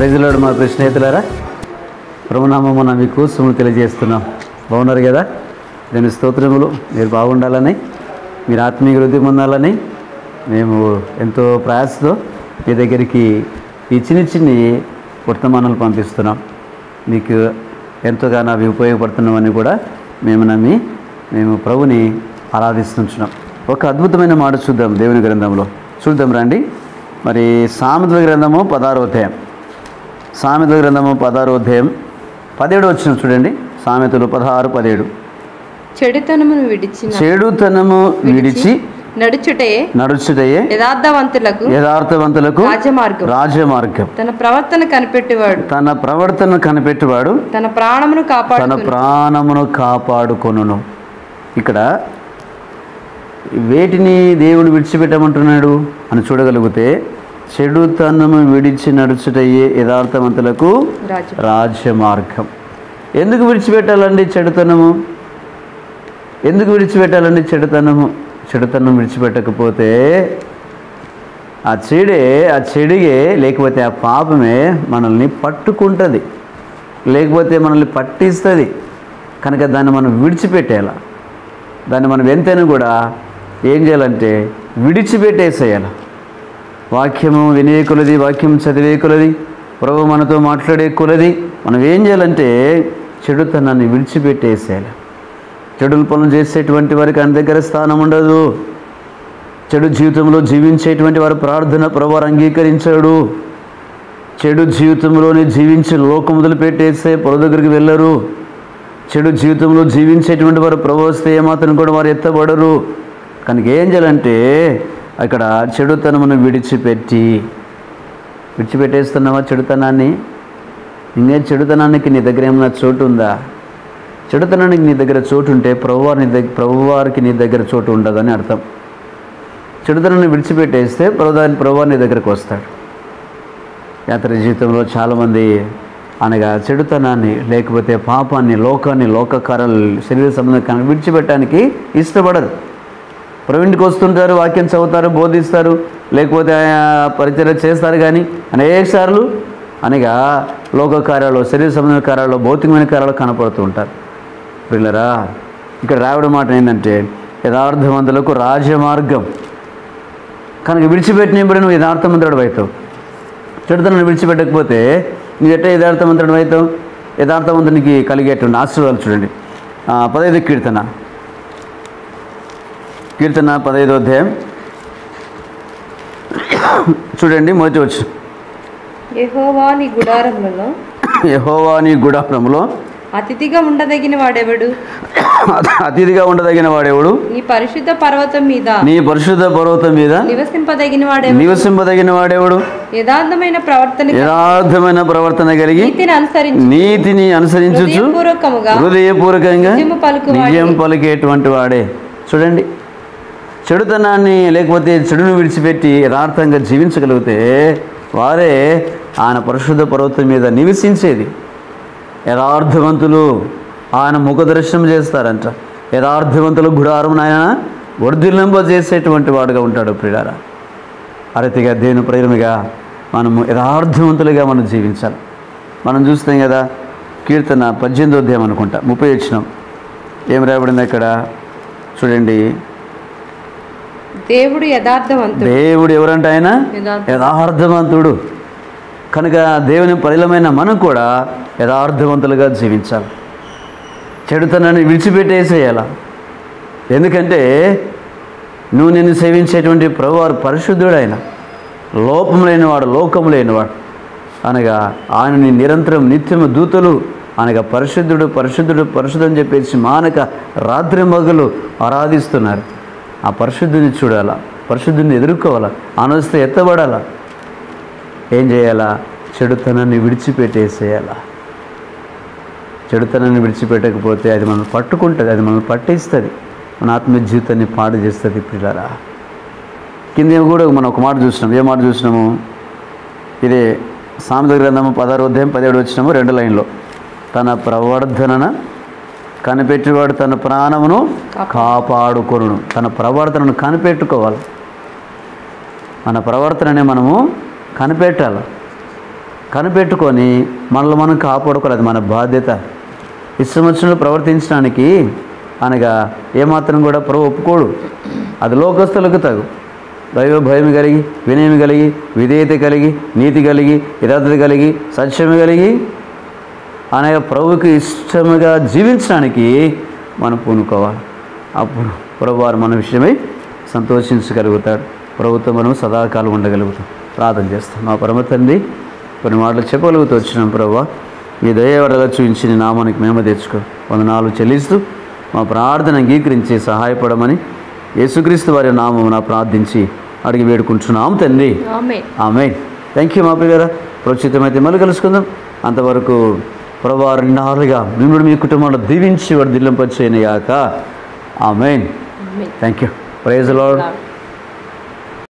ప్రజలాడు మా ప్రియ స్నేహితులారా ప్రభునామమున మీకు సుములు తెలియజేస్తున్నాం బాగున్నారు కదా నేను స్తోత్రములు మీరు బాగుండాలని మీరు ఆత్మీయ వృద్ధి పొందాలని మేము ఎంతో ప్రయాసతో మీ దగ్గరికి ఈ చిన్న చిన్ని వర్తమానాలు పంపిస్తున్నాం మీకు ఎంతగానో అవి ఉపయోగపడుతున్నామని కూడా మేము నమ్మి మేము ప్రభుని ఆరాధిస్తుంటున్నాం ఒక అద్భుతమైన మాట చూద్దాం దేవుని గ్రంథంలో చూద్దాం రండి మరి సామెతల గ్రంథము పదారో అధ్యాయం సామెతల గ్రంథము పదారో అధ్యాయం పదిహేడు వచ్చిన చూడండి సామెతలు పదహారు పదిహేడు చెడుతనమును విడిచిన చెడుతనము విడిచి నడుచుటే నడుచుటయే యథార్థవంతులకు యథార్థవంతులకు రాజమార్గం రాజమార్గం తన ప్రవర్తన కనిపెట్టేవాడు తన ప్రవర్తన కనిపెట్టువాడు తన ప్రాణమును తన కాపాడు ప్రాణమును కాపాడుకొనును ఇక్కడ వేటిని దేవుడు విడిచిపెట్టమంటున్నాడు అని చూడగలిగితే చెడుతనము విడిచి నడుచుటయ్యే యథార్థవంతులకు రాజు రాజ్యమార్గం ఎందుకు విడిచిపెట్టాలండి చెడుతనము ఎందుకు విడిచిపెట్టాలండి చెడుతనము చెడుతనం విడిచిపెట్టకపోతే ఆ చెడే ఆ చెడిగే లేకపోతే ఆ పాపమే మనల్ని పట్టుకుంటుంది లేకపోతే మనల్ని పట్టిస్తుంది కనుక దాన్ని మనం విడిచిపెట్టేయాల దాన్ని మనం ఎంతైనా కూడా ఏం చేయాలంటే విడిచిపెట్టేసేయాలి వాక్యము వినే కొలది వాక్యం చదివే కొలది ప్రభు మనతో మాట్లాడే కొలది మనం ఏం చేయాలంటే చెడుతనాన్ని విడిచిపెట్టేసేయాలి చెడుల పనులు చేసేటువంటి వారికి ఆయన దగ్గర స్థానం ఉండదు చెడు జీవితంలో జీవించేటువంటి వారు ప్రార్థన ప్రభువారు అంగీకరించాడు చెడు జీవితంలోనే జీవించి లోకం వదిలిపెట్టేస్తే ప్రభు దగ్గరికి వెళ్ళరు చెడు జీవితంలో జీవించేటువంటి వారు ప్రభు వస్తే ఏమాత్రం కూడా వారు ఎత్తబడరు కనుక ఏం చేయాలంటే అక్కడ చెడుతనమును విడిచిపెట్టి విడిచిపెట్టేస్తున్నావా చెడుతనాన్ని ఇంకే చెడుతనానికి నీ దగ్గర ఏమైనా చోటు ఉందా చెడుతనానికి నీ దగ్గర చోటు ఉంటే ప్రభువారి నీ దగ్గర ప్రభువారికి నీ దగ్గర చోటు ఉండదని అర్థం చెడుతనాన్ని విడిచిపెట్టేస్తే ప్రభుదాని ప్రభువారి నీ దగ్గరకు వస్తాడు యాత్ర జీవితంలో చాలామంది అనగా చెడుతనాన్ని లేకపోతే పాపాన్ని లోకాన్ని లోకకారాలు శరీర సంబంధం విడిచిపెట్టడానికి ఇష్టపడరు ప్రవీణ్కి వస్తుంటారు వాక్యం చదువుతారు బోధిస్తారు లేకపోతే ఆ పరిచయం చేస్తారు కానీ అనేక సార్లు అనగా లోక కార్యాలు శరీర సంబంధ కార్యాలు భౌతికమైన కార్యాలు కనపడుతూ ఉంటారు పిల్లరా ఇక్కడ రావడం మాట ఏంటంటే యథార్థవంతులకు రాజమార్గం కనుక విడిచిపెట్టినప్పుడు నువ్వు యథార్థవంతుడు అవుతావు చెడుతనాన్ని విడిచిపెట్టకపోతే నువ్వు ఎట్ట యథార్థవంతుడు అవుతావు యథార్థవంతునికి కలిగేటువంటి ఆశీర్వాదాలు చూడండి ఆ, పదైదు కీర్తన కీర్తన పదహైదో అధ్యాయం చూడండి మొదటి వచ్చు యెహోవా నీ గుడారములలో యహోవాని గుడారంలో అతిథిగా ఉండదగిన వాడెవడు అతిథిగా ఉండదగిన వాడెవడు నీ పరిశుద్ధ పర్వతం మీద నీ పరిశుద్ధ పర్వతం మీద నివసింపదగిన వాడెవడు నివసింపదగిన వాడెవడు యథార్థమైన ప్రవర్తన యథార్థమైన ప్రవర్తన కలిగి నీతిని అనుసరించి నీతిని అనుసరించుచు హృదయపూర్వకముగా హృదయపూర్వకంగా నిజము పలుకువాడే. నిజం పలికేటువంటి వాడే చూడండి చెడుతనాన్ని లేకపోతే చెడును విడిచిపెట్టి యథార్థంగా జీవించగలిగితే వారే ఆయన పరిశుద్ధ పర్వతం మీద నివసించేది యథార్థవంతులు ఆయన ముఖ దర్శనం చేస్తారంట యథార్థవంతులు గుడారం ఆయన వర్ధిల్లింప చేసేటువంటి వాడుగా ఉంటాడు ప్రియారా అరతిగా దేవుని ప్రేమిగా మనము యథార్థవంతులుగా మనం జీవించాలి మనం చూస్తాం కదా కీర్తన పద్దెనిమిదో అధ్యాయం అనుకుంటా ముప్పై వచ్చినాం ఏం రాయబడింది అక్కడ చూడండి దేవుడు యథార్థవంతుడు దేవుడు ఎవరంటే ఆయన యథార్థ యథార్థవంతుడు కనుక దేవుని పరిలమైన మనం కూడా యథార్థవంతులుగా జీవించాలి చెడుతనాన్ని విడిచిపెట్టేసేయాల ఎందుకంటే నువ్వు నిన్ను సేవించేటువంటి ప్రభువారు పరిశుద్ధుడు ఆయన లోపం లేనివాడు లోకం లేనివాడు అనగా ఆయనని నిరంతరం నిత్యము దూతలు అనగా పరిశుద్ధుడు పరిశుద్ధుడు పరిశుద్ధుడు అని చెప్పేసి మానక రాత్రి మగలు ఆరాధిస్తున్నారు ఆ పరిశుద్ధుని చూడాలా పరిశుద్ధుని ఎదుర్కోవాలా ఆనొస్తే ఎత్తబడాలా ఏం చేయాలా చెడుతనాన్ని విడిచిపెట్టేసేయాలా చెడుతనాన్ని విడిచిపెట్టకపోతే అది మనం పట్టుకుంటుంది అది మనం పట్టేస్తుంది మన ఆత్మ జీవితాన్ని పాడు చేస్తుంది పిల్లరా కింద కూడా మనం ఒక మాట చూసినాం ఏ మాట చూసినాము ఇదే సామెత గ్రంథము పదహారు అధ్యాయం పదిహేడు వచ్చినాము రెండు లైన్లో తన ప్రవర్ధన కనిపెట్టేవాడు తన ప్రాణమును కాపాడుకొనును తన ప్రవర్తనను కనిపెట్టుకోవాలి మన ప్రవర్తనని మనము కనిపెట్టాలి కనిపెట్టుకొని మనల్ని మనం కాపాడుకోవాలి అది మన బాధ్యత ఇష్టం వచ్చినట్లు ప్రవర్తించడానికి అనగా ఏమాత్రం కూడా ప్రభు ఒప్పుకోడు అది లోకస్తులకు తగు దైవ భయం కలిగి వినయం కలిగి విధేయత కలిగి నీతి కలిగి యథార్థత కలిగి సత్యము కలిగి అనగా ప్రభువుకి ఇష్టముగా జీవించడానికి మనం పూనుకోవాలి అప్పుడు ప్రభు వారు మన విషయమై సంతోషించగలుగుతాడు ప్రభుత్వం మనం సదాకాలం ఉండగలుగుతాం ప్రార్థన చేస్తాం మా పరమ తండ్రి కొన్ని మాటలు చెప్పగలుగుతూ వచ్చినాం ప్రభు మీ దయవడగా చూపించి నీ నామానికి మేము తెచ్చుకో వందనాలు చెల్లిస్తూ మా ప్రార్థన అంగీకరించి సహాయపడమని యేసుక్రీస్తు వారి నామమున ప్రార్థించి అడిగి వేడుకుంటున్నాం తండ్రి ఆమె ఆమె థ్యాంక్ యూ మా పిల్లరా ప్రోచితమైతే మళ్ళీ కలుసుకుందాం అంతవరకు ప్రభావ రెండాలుగా మిమ్మల్ని మీ కుటుంబంలో దీవించి వర్ధిల్లింపచేయను గాక ఆమెన్ ఆమె thank you praise lord Lord.